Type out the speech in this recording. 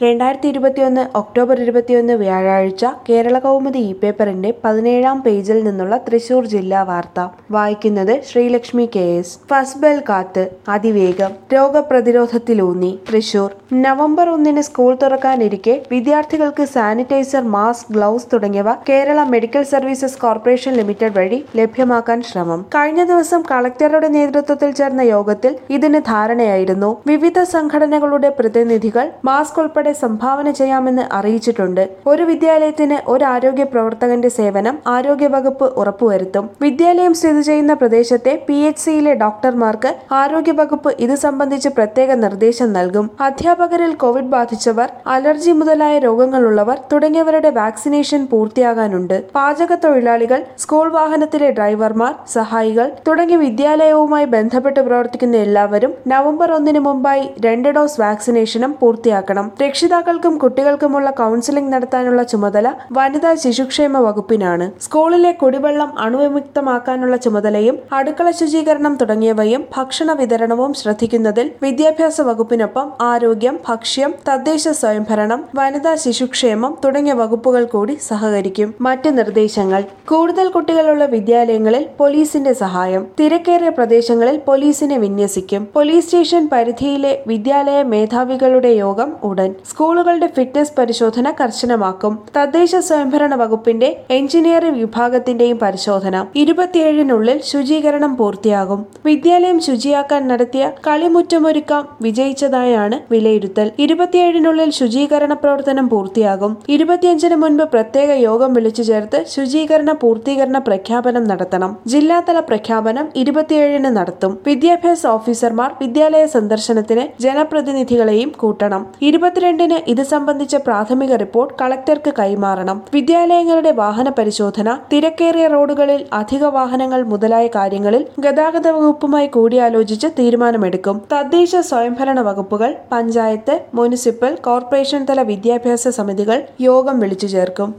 രണ്ടായിരത്തി ഇരുപത്തിയൊന്ന് ഒക്ടോബർ ഇരുപത്തിയൊന്ന് വ്യാഴാഴ്ച കേരള കൗമുദി ഇ പേപ്പറിന്റെ പതിനേഴാം പേജിൽ നിന്നുള്ള തൃശൂർ ജില്ലാ വാർത്ത വായിക്കുന്നത് ശ്രീലക്ഷ്മി കെ എസ് ഫസ്ബൽ കാത്ത് അതിവേഗം രോഗപ്രതിരോധത്തിലൂന്നി തൃശൂർ നവംബർ ഒന്നിന് സ്കൂൾ തുറക്കാനിരിക്കെ വിദ്യാർത്ഥികൾക്ക് സാനിറ്റൈസർ മാസ്ക് ഗ്ലൗസ് തുടങ്ങിയവ Kerala medical services corporation limited വഴി ലഭ്യമാക്കാൻ ശ്രമം കഴിഞ്ഞ ദിവസം കളക്ടറുടെ നേതൃത്വത്തിൽ ചേർന്ന യോഗത്തിൽ ഇതിന് ധാരണയായിരുന്നു വിവിധ സംഘടനകളുടെ പ്രതിനിധികൾ മാസ്ക് ഉൾപ്പെടെ സംഭാവന ചെയ്യാമെന്ന് അറിയിച്ചിട്ടുണ്ട് ഒരു വിദ്യാലയത്തിന് ഒരു ആരോഗ്യ പ്രവർത്തകന്റെ സേവനം ആരോഗ്യവകുപ്പ് ഉറപ്പുവരുത്തും വിദ്യാലയം സ്ഥിതി ചെയ്യുന്ന പ്രദേശത്തെ പി എച്ച് സിയിലെ ഡോക്ടർമാർക്ക് ആരോഗ്യവകുപ്പ് ഇത് സംബന്ധിച്ച് പ്രത്യേക നിർദ്ദേശം നൽകും അധ്യാപകരിൽ കോവിഡ് ബാധിച്ചവർ അലർജി മുതലായ രോഗങ്ങളുള്ളവർ തുടങ്ങിയവരുടെ വാക്സിനേഷൻ പൂർത്തിയാകാനുണ്ട് പാചക തൊഴിലാളികൾ സ്കൂൾ വാഹനത്തിലെ ഡ്രൈവർമാർ സഹായികൾ തുടങ്ങി വിദ്യാലയവുമായി ബന്ധപ്പെട്ട് പ്രവർത്തിക്കുന്ന എല്ലാവരും നവംബർ ഒന്നിന് മുമ്പായി രണ്ട് ഡോസ് വാക്സിനേഷനും പൂർത്തിയാക്കണം രക്ഷിതാക്കൾക്കും കുട്ടികൾക്കുമുള്ള കൗൺസിലിംഗ് നടത്താനുള്ള ചുമതല വനിതാ ശിശുക്ഷേമ വകുപ്പിനാണ് സ്കൂളിലെ കുടിവെള്ളം അണുവിമുക്തമാക്കാനുള്ള ചുമതലയും അടുക്കള ശുചീകരണം തുടങ്ങിയവയും ഭക്ഷണ വിതരണവും ശ്രദ്ധിക്കുന്നതിൽ വിദ്യാഭ്യാസ വകുപ്പിനൊപ്പം ആരോഗ്യം ഭക്ഷ്യം തദ്ദേശ സ്വയംഭരണം വനിതാ ശിശുക്ഷേമം തുടങ്ങിയ വകുപ്പുകൾ കൂടി സഹകരിക്കും മറ്റ് നിർദ്ദേശങ്ങൾ കൂടുതൽ കുട്ടികളുള്ള വിദ്യാലയങ്ങളിൽ പോലീസിന്റെ സഹായം തിരക്കേറിയ പ്രദേശങ്ങളിൽ പോലീസിനെ വിന്യസിക്കും പോലീസ് സ്റ്റേഷൻ പരിധിയിലെ വിദ്യാലയ മേധാവികളുടെ യോഗം ഉടൻ സ്കൂളുകളുടെ ഫിറ്റ്നസ് പരിശോധന കർശനമാക്കും തദ്ദേശ സ്വയംഭരണ വകുപ്പിന്റെ എഞ്ചിനീയറിംഗ് വിഭാഗത്തിന്റെയും പരിശോധന ഇരുപത്തിയേഴിനുള്ളിൽ ശുചീകരണം പൂർത്തിയാകും വിദ്യാലയം ശുചിയാക്കാൻ നടത്തിയ കളിമുറ്റമൊരുക്കം വിജയിച്ചതായാണ് വിലയിരുത്തൽ ഇരുപത്തിയേഴിനുള്ളിൽ ശുചീകരണ പ്രവർത്തനം പൂർത്തിയാകും ഇരുപത്തിയഞ്ചിന് മുൻപ് പ്രത്യേക യോഗം വിളിച്ചു ചേർത്ത് ശുചീകരണ പൂർത്തീകരണ പ്രഖ്യാപനം നടത്തണം ജില്ലാതല പ്രഖ്യാപനം ഇരുപത്തിയേഴിന് നടത്തും വിദ്യാഭ്യാസ ഓഫീസർമാർ വിദ്യാലയ സന്ദർശനത്തിന് ജനപ്രതിനിധികളെയും കൂട്ടണം ഇരുപത്തിരണ്ടിന് ഇത് സംബന്ധിച്ച പ്രാഥമിക റിപ്പോർട്ട് കളക്ടർക്ക് കൈമാറണം വിദ്യാലയങ്ങളുടെ വാഹന പരിശോധന തിരക്കേറിയ റോഡുകളിൽ അധിക വാഹനങ്ങൾ മുതലായ കാര്യങ്ങളിൽ ഗതാഗത വകുപ്പുമായി കൂടിയാലോചിച്ച് തീരുമാനമെടുക്കും തദ്ദേശ സ്വയംഭരണ വകുപ്പുകൾ പഞ്ചായത്ത് മുനിസിപ്പൽ കോർപ്പറേഷൻ തല വിദ്യാഭ്യാസ സമിതികൾ യോഗം വിളിച്ചു ചേർക്കും